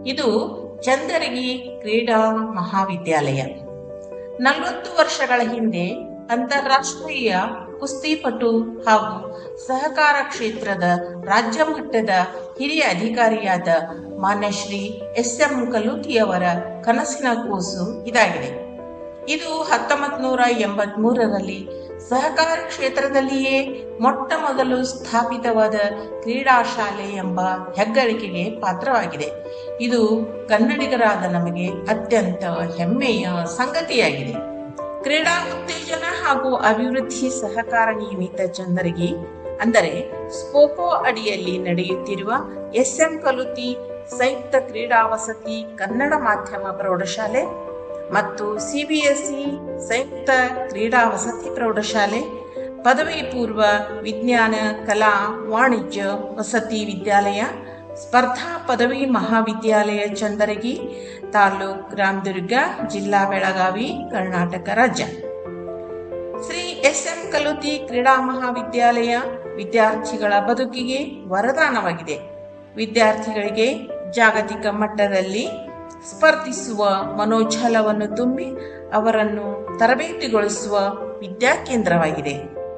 ಇದು ಚಂದರಗಿ ಕ್ರೀಡಾ ಮಹಾವಿದ್ಯಾಲಯ ನಲವತ್ತು ವರ್ಷಗಳ ಹಿಂದೆ ಅಂತಾರಾಷ್ಟ್ರೀಯ ಕುಸ್ತಿಪಟು ಹಾಗೂ ಸಹಕಾರ ಕ್ಷೇತ್ರದ ರಾಜ್ಯ ಮಟ್ಟದ ಹಿರಿಯ ಅಧಿಕಾರಿಯಾದ ಮಾನ್ಯ ಶ್ರೀ ಎಸ್ ಎಂ ಕಲೂತಿಯವರ ಕನಸಿನ ಕೂಸು ಇದಾಗಿದೆ ಇದು ಹತ್ತೊಂಬತ್ ನೂರ ಎಂಬತ್ ಮೂರರಲ್ಲಿ ಸಹಕಾರ ಕ್ಷೇತ್ರದಲ್ಲಿಯೇ ಮೊಟ್ಟ ಮೊದಲು ಸ್ಥಾಪಿತವಾದ ಕ್ರೀಡಾ ಶಾಲೆ ಎಂಬ ಹೆಗ್ಗಳಿಕೆಗೆ ಪಾತ್ರವಾಗಿದೆ ಇದು ಕನ್ನಡಿಗರಾದ ನಮಗೆ ಅತ್ಯಂತ ಹೆಮ್ಮೆಯ ಸಂಗತಿಯಾಗಿದೆ ಕ್ರೀಡಾ ಉತ್ತೇಜನ ಹಾಗೂ ಅಭಿವೃದ್ಧಿ ಸಹಕಾರ ನಿಯಮಿತ ಚಂದರಗಿ ಅಂದರೆ ಸ್ಪೋಕೋ ಅಡಿಯಲ್ಲಿ ನಡೆಯುತ್ತಿರುವ ಎಸ್ಎಂ ಕಲುತಿ ಸಂಯುಕ್ತ ಕ್ರೀಡಾ ವಸತಿ ಕನ್ನಡ ಮಾಧ್ಯಮ ಪ್ರೌಢಶಾಲೆ ಮತ್ತು ಸಿಬಿಎಸ್ಇ ಸಂಯುಕ್ತ ಕ್ರೀಡಾ ವಸತಿ ಪ್ರೌಢಶಾಲೆ ಪದವಿ ಪೂರ್ವ ವಿಜ್ಞಾನ ಕಲಾ ವಾಣಿಜ್ಯ ವಸತಿ ವಿದ್ಯಾಲಯ ಸ್ಪರ್ಧಾ ಪದವಿ ಮಹಾವಿದ್ಯಾಲಯ ಚಂದರಗಿ ತಾಲೂಕ್ ರಾಮದುರ್ಗ ಜಿಲ್ಲಾ ಬೆಳಗಾವಿ ಕರ್ನಾಟಕ ರಾಜ್ಯ ಶ್ರೀ ಎಸ್ ಎಂ ಕಲುತಿ ಕ್ರೀಡಾ ಮಹಾವಿದ್ಯಾಲಯ ವಿದ್ಯಾರ್ಥಿಗಳ ಬದುಕಿಗೆ ವರದಾನವಾಗಿದೆ ವಿದ್ಯಾರ್ಥಿಗಳಿಗೆ ಜಾಗತಿಕ ಮಟ್ಟದಲ್ಲಿ ಸ್ಪರ್ಧಿಸುವ ಮನೋಛಲವನ್ನು ತುಂಬಿ ಅವರನ್ನು ತರಬೇತಿಗೊಳಿಸುವ ವಿದ್ಯಾಕೇಂದ್ರವಾಗಿದೆ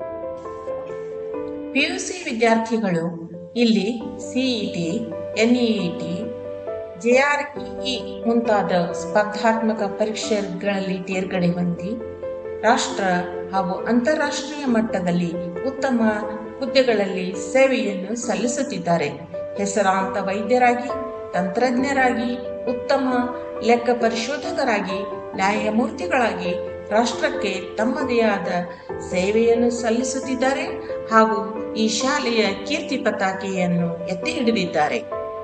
ಪಿಯುಸಿ ವಿದ್ಯಾರ್ಥಿಗಳು ಇಲ್ಲಿ ಸಿಇಟಿ ಎನ್ಇಇಟಿ ಜೆಆರ್ಇಇ ಮುಂತಾದ ಸ್ಪರ್ಧಾತ್ಮಕ ಪರೀಕ್ಷೆಗಳಲ್ಲಿ ತೇರ್ಗಡೆ ಹೊಂದಿ ರಾಷ್ಟ್ರ ಹಾಗೂ ಅಂತಾರಾಷ್ಟ್ರೀಯ ಮಟ್ಟದಲ್ಲಿ ಉತ್ತಮ ಹುದ್ದೆಗಳಲ್ಲಿ ಸೇವೆಯನ್ನು ಸಲ್ಲಿಸುತ್ತಿದ್ದಾರೆ ಹೆಸರಾಂತ ವೈದ್ಯರಾಗಿ ತಂತ್ರಜ್ಞರಾಗಿ ಉತ್ತಮ ಲೆಕ್ಕ ಪರಿಶೋಧಕರಾಗಿ ನ್ಯಾಯಮೂರ್ತಿಗಳಾಗಿ ರಾಷ್ಟ್ರಕ್ಕೆ ತಮ್ಮದೇ ಆದ ಸೇವೆಯನ್ನು ಸಲ್ಲಿಸುತ್ತಿದ್ದಾರೆ ಹಾಗೂ ಈ ಶಾಲೆಯ ಕೀರ್ತಿ ಪತಾಕೆಯನ್ನು ಎತ್ತಿ ಹಿಡಿದಿದ್ದಾರೆ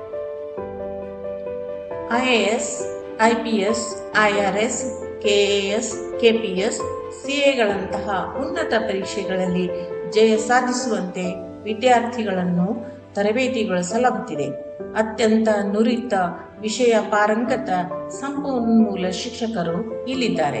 IAS IPS IRS KAS KPS ಸಿಎಗಳಂತಹ ಉನ್ನತ ಪರೀಕ್ಷೆಗಳಲ್ಲಿ ಜಯ ಸಾಧಿಸುವಂತೆ ವಿದ್ಯಾರ್ಥಿಗಳನ್ನು ತರಬೇತಿಗೊಳಿಸಲಾಗುತ್ತಿದೆ ಅತ್ಯಂತ ನುರಿತ ವಿಷಯ ಪಾರಂಗತ ಸಂಪನ್ಮೂಲ ಶಿಕ್ಷಕರು ಇಲ್ಲಿದ್ದಾರೆ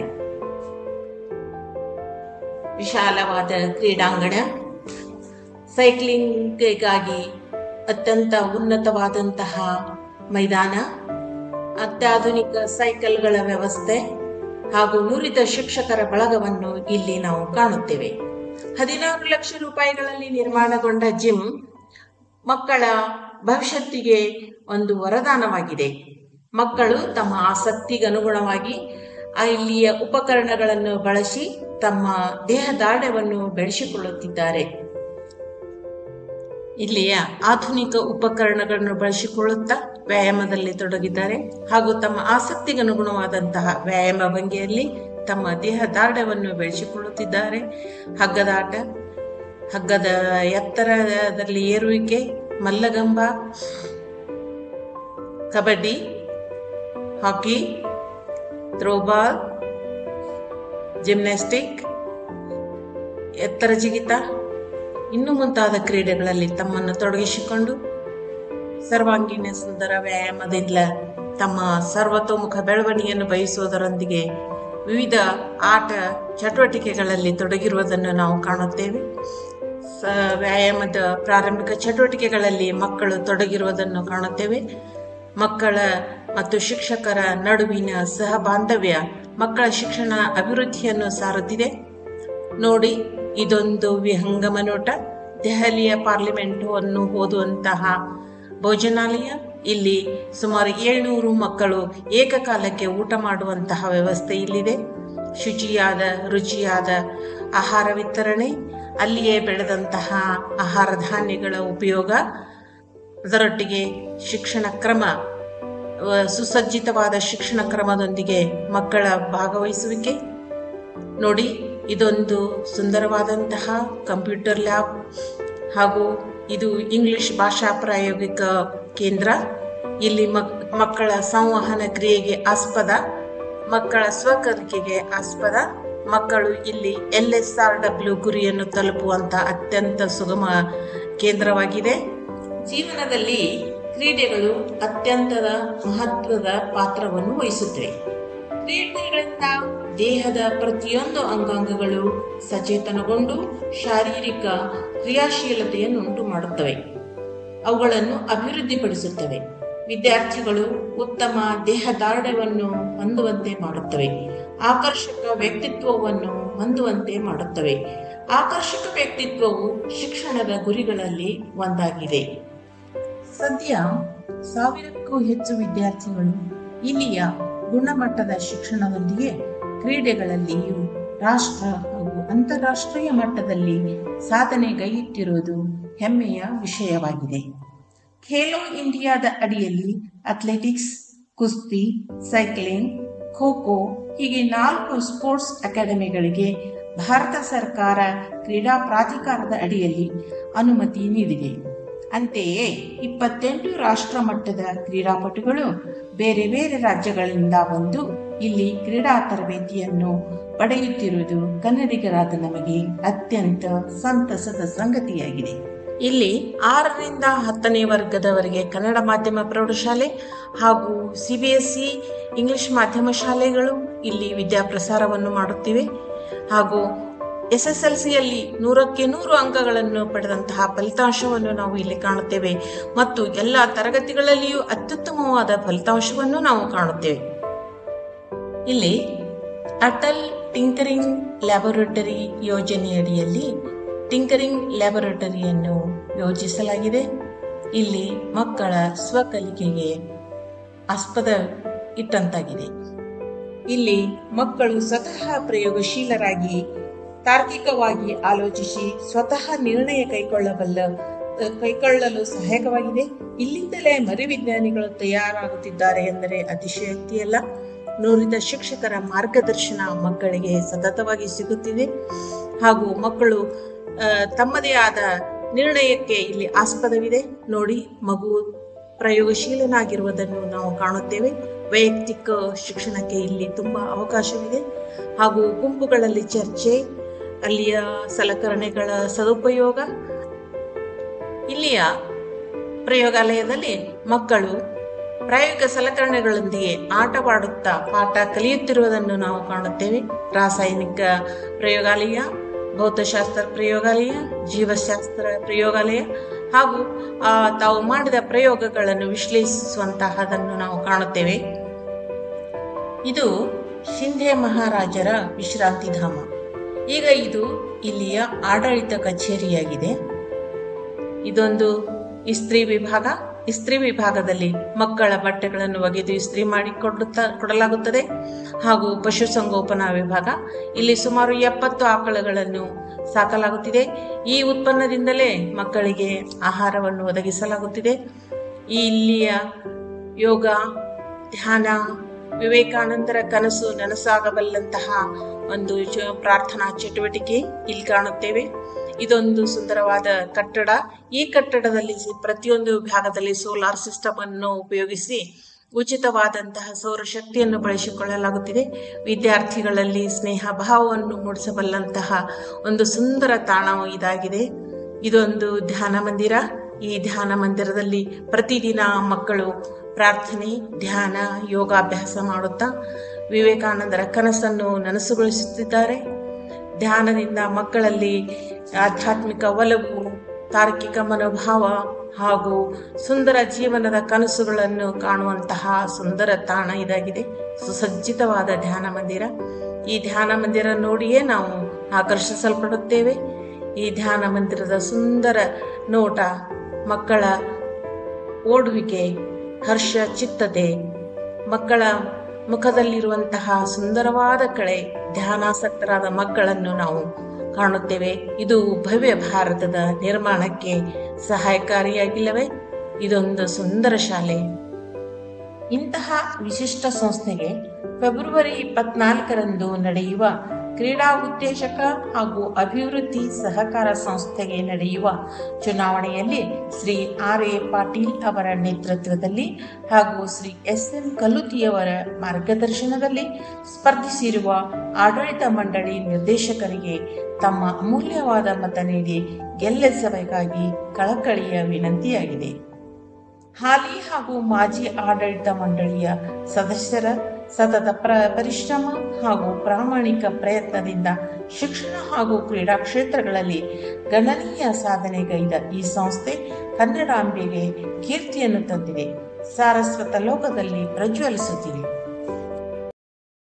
ವಿಶಾಲವಾದ ಕ್ರೀಡಾಂಗಣ ಸೈಕ್ಲಿಂಗ್ಗಾಗಿ ಅತ್ಯಂತ ಉನ್ನತವಾದಂತಹ ಮೈದಾನ ಅತ್ಯಾಧುನಿಕ ಸೈಕಲ್ಗಳ ವ್ಯವಸ್ಥೆ ಹಾಗೂ ನುರಿತ ಶಿಕ್ಷಕರ ಬಳಗವನ್ನು ಇಲ್ಲಿ ನಾವು ಕಾಣುತ್ತೇವೆ ಹದಿನಾರು ಲಕ್ಷ ರೂಪಾಯಿಗಳಲ್ಲಿ ನಿರ್ಮಾಣಗೊಂಡ ಜಿಮ್ ಮಕ್ಕಳ ಭವಿಷ್ಯತ್ತಿಗೆ ಒಂದು ವರದಾನವಾಗಿದೆ ಮಕ್ಕಳು ತಮ್ಮ ಆಸಕ್ತಿಗನುಗುಣವಾಗಿ ಇಲ್ಲಿಯ ಉಪಕರಣಗಳನ್ನು ಬಳಸಿ ತಮ್ಮ ದೇಹದಾಢ್ಯವನ್ನು ಬೆಳೆಸಿಕೊಳ್ಳುತ್ತಿದ್ದಾರೆ ಇಲ್ಲಿಯ ಆಧುನಿಕ ಉಪಕರಣಗಳನ್ನು ಬಳಸಿಕೊಳ್ಳುತ್ತಾ ವ್ಯಾಯಾಮದಲ್ಲಿ ತೊಡಗಿದ್ದಾರೆ ಹಾಗೂ ತಮ್ಮ ಆಸಕ್ತಿಗನುಗುಣವಾದಂತಹ ವ್ಯಾಯಾಮ ಭಂಗಿಯಲ್ಲಿ ತಮ್ಮ ದೇಹ ದಾಢ್ಯವನ್ನು ಬೆಳೆಸಿಕೊಳ್ಳುತ್ತಿದ್ದಾರೆ ಹಗ್ಗದಾಟ ಹಗ್ಗದ ಎತ್ತರದಲ್ಲಿ ಏರುವಿಕೆ ಮಲ್ಲಗಂಬ ಕಬಡ್ಡಿ ಹಾಕಿ ಥ್ರೋಬಾಲ್ ಜಿಮ್ನಾಸ್ಟಿಕ್ ಎತ್ತರ ಜಿಗಿತ ಇನ್ನು ಮುಂತಾದ ಕ್ರೀಡೆಗಳಲ್ಲಿ ತಮ್ಮನ್ನು ತೊಡಗಿಸಿಕೊಂಡು ಸರ್ವಾಂಗೀಣ ಸುಂದರ ವ್ಯಾಯಾಮದಿಂದ ತಮ್ಮ ಸರ್ವತೋಮುಖ ಬೆಳವಣಿಗೆಯನ್ನು ಬಯಸುವುದರೊಂದಿಗೆ ವಿವಿಧ ಆಟ ಚಟುವಟಿಕೆಗಳಲ್ಲಿ ತೊಡಗಿರುವುದನ್ನು ನಾವು ಕಾಣುತ್ತೇವೆ ಸ ವ್ಯಾಯಾಮದ ಪ್ರಾರಂಭಿಕ ಚಟುವಟಿಕೆಗಳಲ್ಲಿ ಮಕ್ಕಳು ತೊಡಗಿರುವುದನ್ನು ಕಾಣುತ್ತೇವೆ ಮಕ್ಕಳ ಮತ್ತು ಶಿಕ್ಷಕರ ನಡುವಿನ ಸಹ ಬಾಂಧವ್ಯ ಮಕ್ಕಳ ಶಿಕ್ಷಣ ಅಭಿವೃದ್ಧಿಯನ್ನು ಸಾರುತ್ತಿದೆ ನೋಡಿ ಇದೊಂದು ವಿಹಂಗಮ ನೋಟ ದೆಹಲಿಯ ಪಾರ್ಲಿಮೆಂಟ್ ಅನ್ನು ಓದುವಂತಹ ಭೋಜನಾಲಯ ಇಲ್ಲಿ ಸುಮಾರು ಏಳ್ನೂರು ಮಕ್ಕಳು ಏಕಕಾಲಕ್ಕೆ ಊಟ ಮಾಡುವಂತಹ ವ್ಯವಸ್ಥೆ ಇಲ್ಲಿದೆ ಶುಚಿಯಾದ ರುಚಿಯಾದ ಆಹಾರ ವಿತರಣೆ ಅಲ್ಲಿಯೇ ಬೆಳೆದಂತಹ ಆಹಾರ ಧಾನ್ಯಗಳ ಉಪಯೋಗ ಅದರೊಟ್ಟಿಗೆ ಶಿಕ್ಷಣ ಕ್ರಮ ಅಹ್, ಸುಸಜ್ಜಿತವಾದ ಶಿಕ್ಷಣ ಕ್ರಮದೊಂದಿಗೆ ಮಕ್ಕಳ ಭಾಗವಹಿಸುವಿಕೆ ನೋಡಿ ಇದೊಂದು ಸುಂದರವಾದಂತಹ ಕಂಪ್ಯೂಟರ್ ಲ್ಯಾಬ್ ಹಾಗೂ ಇದು ಇಂಗ್ಲಿಷ್ ಭಾಷಾ ಪ್ರಾಯೋಗಿಕ ಕೇಂದ್ರ ಇಲ್ಲಿ ಮಕ್ ಮಕ್ಕಳ ಸಂವಹನ ಕ್ರಿಯೆಗೆ ಆಸ್ಪದ ಮಕ್ಕಳ ಸ್ವಕಲಿಕೆಗೆ ಆಸ್ಪದ ಮಕ್ಕಳು ಇಲ್ಲಿ ಎಲ್ ಎಸ್ ಆರ್ ಡಬ್ಲ್ಯೂ ಗುರಿಯನ್ನು ತಲುಪುವಂತ ಅತ್ಯಂತ ಸುಗಮ ಕೇಂದ್ರವಾಗಿದೆ ಜೀವನದಲ್ಲಿ ಕ್ರೀಡೆಗಳು ಅತ್ಯಂತದ ಮಹತ್ವದ ಪಾತ್ರವನ್ನು ವಹಿಸುತ್ತವೆ ಕ್ರೀಡೆಗಳಿಂದ ದೇಹದ ಪ್ರತಿಯೊಂದು ಅಂಗಾಂಗಗಳು ಸಚೇತನಗೊಂಡು ಶಾರೀರಿಕ ಕ್ರಿಯಾಶೀಲತೆಯನ್ನು ಉಂಟು ಮಾಡುತ್ತವೆ ಅವುಗಳನ್ನು ಅಭಿವೃದ್ಧಿಪಡಿಸುತ್ತವೆ ವಿದ್ಯಾರ್ಥಿಗಳು ಉತ್ತಮ ದೇಹದಾರ್ಢ್ಯವನ್ನು ಹೊಂದುವಂತೆ ಮಾಡುತ್ತವೆ ಆಕರ್ಷಕ ವ್ಯಕ್ತಿತ್ವವನ್ನು ಹೊಂದುವಂತೆ ಮಾಡುತ್ತವೆ ಆಕರ್ಷಕ ವ್ಯಕ್ತಿತ್ವವು ಶಿಕ್ಷಣದ ಗುರಿಗಳಲ್ಲಿ ಒಂದಾಗಿದೆ ಸದ್ಯ ಸಾವಿರಕ್ಕೂ ಹೆಚ್ಚು ವಿದ್ಯಾರ್ಥಿಗಳು ಇಲ್ಲಿಯ ಗುಣಮಟ್ಟದ ಶಿಕ್ಷಣದೊಂದಿಗೆ ಕ್ರೀಡೆಗಳಲ್ಲಿಯೂ ರಾಷ್ಟ್ರ ಹಾಗೂ ಅಂತಾರಾಷ್ಟ್ರೀಯ ಮಟ್ಟದಲ್ಲಿ ಸಾಧನೆಗೈಯುತ್ತಿರುವುದು ಹೆಮ್ಮೆಯ ವಿಷಯವಾಗಿದೆ ಖೇಲೋ ಇಂಡಿಯಾದ ಅಡಿಯಲ್ಲಿ ಅಥ್ಲೆಟಿಕ್ಸ್ ಕುಸ್ತಿ ಸೈಕ್ಲಿಂಗ್ ಖೋ ಖೋ ಹೀಗೆ ನಾಲ್ಕು ಸ್ಪೋರ್ಟ್ಸ್ ಅಕಾಡೆಮಿಗಳಿಗೆ ಭಾರತ ಸರ್ಕಾರ ಕ್ರೀಡಾ ಪ್ರಾಧಿಕಾರದ ಅಡಿಯಲ್ಲಿ ಅನುಮತಿ ನೀಡಿದೆ ಅಂತೆಯೇ ಇಪ್ಪತ್ತೆಂಟು ರಾಷ್ಟ್ರ ಮಟ್ಟದ ಕ್ರೀಡಾಪಟುಗಳು ಬೇರೆ ಬೇರೆ ರಾಜ್ಯಗಳಿಂದ ಬಂದು ಇಲ್ಲಿ ಕ್ರೀಡಾ ತರಬೇತಿಯನ್ನು ಪಡೆಯುತ್ತಿರುವುದು ಕನ್ನಡಿಗರಾದ ನಮಗೆ ಅತ್ಯಂತ ಸಂತಸದ ಸಂಗತಿಯಾಗಿದೆ ಇಲ್ಲಿ ಆರರಿಂದ ಹತ್ತನೇ ವರ್ಗದವರೆಗೆ ಕನ್ನಡ ಮಾಧ್ಯಮ ಪ್ರೌಢಶಾಲೆ ಹಾಗೂ C B S E English ಮಾಧ್ಯಮ ಶಾಲೆಗಳು ಇಲ್ಲಿ ವಿದ್ಯಾಪ್ರಸಾರವನ್ನು ಮಾಡುತ್ತಿವೆ ಹಾಗೂ ಎಸ್ ಎಸ್ ಎಲ್ ಸಿಯಲ್ಲಿ ನೂರಕ್ಕೆ ನೂರು ಅಂಕಗಳನ್ನು ಪಡೆದಂತಹ ಫಲಿತಾಂಶವನ್ನು ನಾವು ಇಲ್ಲಿ ಕಾಣುತ್ತೇವೆ ಮತ್ತು ಎಲ್ಲ ತರಗತಿಗಳಲ್ಲಿಯೂ ಅತ್ಯುತ್ತಮವಾದ ಫಲಿತಾಂಶವನ್ನು ನಾವು ಕಾಣುತ್ತೇವೆ ಇಲ್ಲಿ ಅಟಲ್ ಟಿಂಕರಿಂಗ್ ಲ್ಯಾಬೊರೇಟರಿ ಯೋಜನೆಯಡಿಯಲ್ಲಿ ಟಿಂಕರಿಂಗ್ ಲ್ಯಾಬೊರೇಟರಿಯನ್ನು ಯೋಜಿಸಲಾಗಿದೆ ಇಲ್ಲಿ ಮಕ್ಕಳ ಸ್ವಕಲಿಕೆಗೆ ಆಸ್ಪದ ಇಟ್ಟಂತಾಗಿದೆ ಇಲ್ಲಿ ಮಕ್ಕಳು ಸ್ವತಃ ಪ್ರಯೋಗಶೀಲರಾಗಿ ತಾರ್ಕಿಕವಾಗಿ ಆಲೋಚಿಸಿ ಸ್ವತಃ ನಿರ್ಣಯ ಕೈಗೊಳ್ಳಬಲ್ಲ ಕೈಗೊಳ್ಳಲು ಸಹಾಯಕವಾಗಿದೆ ಇಲ್ಲಿಂದಲೇ ಮರಿವಿಜ್ಞಾನಿಗಳು ತಯಾರಾಗುತ್ತಿದ್ದಾರೆ ಎಂದರೆ ಅತಿಶಯೋಕ್ತಿಯಲ್ಲ ನುರಿತ ಶಿಕ್ಷಕರ ಮಾರ್ಗದರ್ಶನ ಮಕ್ಕಳಿಗೆ ಸತತವಾಗಿ ಸಿಗುತ್ತಿದೆ ಹಾಗೂ ಮಕ್ಕಳು ಆ, ತಮ್ಮದೇ ಆದ ನಿರ್ಣಯಕ್ಕೆ ಇಲ್ಲಿ ಆಸ್ಪದವಿದೆ ನೋಡಿ ಮಗು ಪ್ರಯೋಗಶೀಲನಾಗಿರುವುದನ್ನು ನಾವು ಕಾಣುತ್ತೇವೆ ವೈಯಕ್ತಿಕ ಶಿಕ್ಷಣಕ್ಕೆ ಇಲ್ಲಿ ತುಂಬ ಅವಕಾಶವಿದೆ ಹಾಗೂ ಗುಂಪುಗಳಲ್ಲಿ ಚರ್ಚೆ ಅಲ್ಲಿಯ ಸಲಕರಣೆಗಳ ಸದುಪಯೋಗ ಇಲ್ಲಿಯ ಪ್ರಯೋಗಾಲಯದಲ್ಲಿ ಮಕ್ಕಳು ಪ್ರಾಯೋಗಿಕ ಸಲಕರಣೆಗಳೊಂದಿಗೆ ಆಟವಾಡುತ್ತಾ ಪಾಠ ಕಲಿಯುತ್ತಿರುವುದನ್ನು ನಾವು ಕಾಣುತ್ತೇವೆ ರಾಸಾಯನಿಕ ಪ್ರಯೋಗಾಲಯ ಭೌತಶಾಸ್ತ್ರ ಪ್ರಯೋಗಾಲಯ ಜೀವಶಾಸ್ತ್ರ ಪ್ರಯೋಗಾಲಯ ಹಾಗೂ ಆ, ತಾವು ಮಾಡಿದ ಪ್ರಯೋಗಗಳನ್ನು ವಿಶ್ಲೇಷಿಸುವಂತಹದನ್ನು ನಾವು ಕಾಣುತ್ತೇವೆ ಇದು ಶಿಂಧೆ ಮಹಾರಾಜರ ವಿಶ್ರಾಂತಿ ಧಾಮ ಈಗ ಇದು ಇಲ್ಲಿಯ ಆಡಳಿತ ಕಚೇರಿಯಾಗಿದೆ ಇದೊಂದು ಇಸ್ತ್ರಿ ವಿಭಾಗ ಇಸ್ತ್ರಿ ವಿಭಾಗದಲ್ಲಿ ಮಕ್ಕಳ ಬಟ್ಟೆಗಳನ್ನು ಒಗೆದು ಇಸ್ತ್ರಿ ಮಾಡಿ ಕೊಡುತ್ತಾ ಕೊಡಲಾಗುತ್ತದೆ ಹಾಗೂ ಪಶುಸಂಗೋಪನಾ ವಿಭಾಗ ಇಲ್ಲಿ ಸುಮಾರು ಎಪ್ಪತ್ತು ಆಕಳುಗಳನ್ನು ಸಾಕಲಾಗುತ್ತಿದೆ ಈ ಉತ್ಪನ್ನದಿಂದಲೇ ಮಕ್ಕಳಿಗೆ ಆಹಾರವನ್ನು ಒದಗಿಸಲಾಗುತ್ತಿದೆ ಈ ಇಲ್ಲಿಯ ಯೋಗ ಧ್ಯಾನ ವಿವೇಕಾನಂದರ ಕನಸು ನನಸಾಗಬಲ್ಲಂತಹ ಒಂದು ಚ- ಪ್ರಾರ್ಥನಾ ಚಟುವಟಿಕೆ ಇಲ್ಲಿ ಕಾಣುತ್ತೇವೆ ಇದೊಂದು ಸುಂದರವಾದ ಕಟ್ಟಡ ಈ ಕಟ್ಟಡದಲ್ಲಿ ಸಿ- ಪ್ರತಿಯೊಂದು ವಿಭಾಗದಲ್ಲಿ ಸೋಲಾರ್ ಸಿಸ್ಟಮ್ ಅನ್ನು ಉಪಯೋಗಿಸಿ ಉಚಿತವಾದಂತಹ ಸೌರಶಕ್ತಿಯನ್ನು ಬಳಸಿಕೊಳ್ಳಲಾಗುತ್ತಿದೆ ವಿದ್ಯಾರ್ಥಿಗಳಲ್ಲಿ ಸ್ನೇಹ ಭಾವವನ್ನು ಮೂಡಿಸಬಲ್ಲಂತಹ ಒಂದು ಸುಂದರ ತಾಣವು ಇದಾಗಿದೆ ಇದೊಂದು ಧ್ಯಾನ ಮಂದಿರ ಈ ಧ್ಯಾನ ಮಂದಿರದಲ್ಲಿ ಪ್ರತಿದಿನ ಮಕ್ಕಳು ಪ್ರಾರ್ಥನೆ ಧ್ಯಾನ ಯೋಗಾಭ್ಯಾಸ ಮಾಡುತ್ತಾ ವಿವೇಕಾನಂದರ ಕನಸನ್ನು ನನಸುಗೊಳಿಸುತ್ತಿದ್ದಾರೆ ಧ್ಯಾನದಿಂದ ಮಕ್ಕಳಲ್ಲಿ ಆಧ್ಯಾತ್ಮಿಕ ಒಲವು ತಾರ್ಕಿಕ ಮನೋಭಾವ ಹಾಗೂ ಸುಂದರ ಜೀವನದ ಕನಸುಗಳನ್ನು ಕಾಣುವಂತಹ ಸುಂದರ ತಾಣ ಇದಾಗಿದೆ ಸುಸಜ್ಜಿತವಾದ ಧ್ಯಾನ ಮಂದಿರ ಈ ಧ್ಯಾನ ಮಂದಿರ ನೋಡಿಯೇ ನಾವು ಆಕರ್ಷಿಸಲ್ಪಡುತ್ತೇವೆ ಈ ಧ್ಯಾನ ಮಂದಿರದ ಸುಂದರ ನೋಟ ಮಕ್ಕಳ ಓಡುವಿಕೆ ಹರ್ಷ ಚಿತ್ತತೆ ಮಕ್ಕಳ ಮುಖದಲ್ಲಿರುವಂತಹ ಸುಂದರವಾದ ಕಳೆ ಧ್ಯಾನಾಸಕ್ತರಾದ ಮಕ್ಕಳನ್ನು ನಾವು ಕಾಣುತ್ತೇವೆ ಇದು ಭವ್ಯ ಭಾರತದ ನಿರ್ಮಾಣಕ್ಕೆ ಸಹಾಯಕಾರಿಯಾಗಿಲ್ಲವೇ ಇದೊಂದು ಸುಂದರ ಶಾಲೆ ಇಂತಹ ವಿಶಿಷ್ಟ ಸಂಸ್ಥೆಗೆ ಫೆಬ್ರವರಿ ಇಪ್ಪತ್ನಾಲ್ಕರಂದು ನಡೆಯುವ ಕ್ರೀಡಾ ಉದ್ದೇಶಕ ಹಾಗೂ ಅಭಿವೃದ್ಧಿ ಸಹಕಾರ ಸಂಸ್ಥೆಗೆ ನಡೆಯುವ ಚುನಾವಣೆಯಲ್ಲಿ ಶ್ರೀ ಆರ್ ಎ ಪಾಟೀಲ್ ಅವರ ನೇತೃತ್ವದಲ್ಲಿ ಹಾಗೂ ಶ್ರೀ ಎಸ್ ಎಂ ಕಲ್ಲುತಿಯವರ ಮಾರ್ಗದರ್ಶನದಲ್ಲಿ ಸ್ಪರ್ಧಿಸಿರುವ ಆಡಳಿತ ಮಂಡಳಿ ನಿರ್ದೇಶಕರಿಗೆ ತಮ್ಮ ಅಮೂಲ್ಯವಾದ ಮತ ನೀಡಿ ಗೆಲ್ಲಿಸಬೇಕಾಗಿ ಕಳಕಳಿಯ ವಿನಂತಿಯಾಗಿದೆ ಹಾಲಿ ಹಾಗೂ ಮಾಜಿ ಆಡಳಿತ ಮಂಡಳಿಯ ಸದಸ್ಯರ ಸತತ ಪ್ರ ಪರಿಶ್ರಮ ಹಾಗೂ ಪ್ರಾಮಾಣಿಕ ಪ್ರಯತ್ನದಿಂದ ಶಿಕ್ಷಣ ಹಾಗೂ ಕ್ರೀಡಾ ಕ್ಷೇತ್ರಗಳಲ್ಲಿ ಗಣನೀಯ ಸಾಧನೆಗೈದ ಈ ಸಂಸ್ಥೆ ಕನ್ನಡಾಂಬೆಗೆ ಕೀರ್ತಿಯನ್ನು ತಂದಿದೆ ಸಾರಸ್ವತ ಲೋಕದಲ್ಲಿ ಪ್ರಜ್ವಲಿಸುತ್ತಿರಿ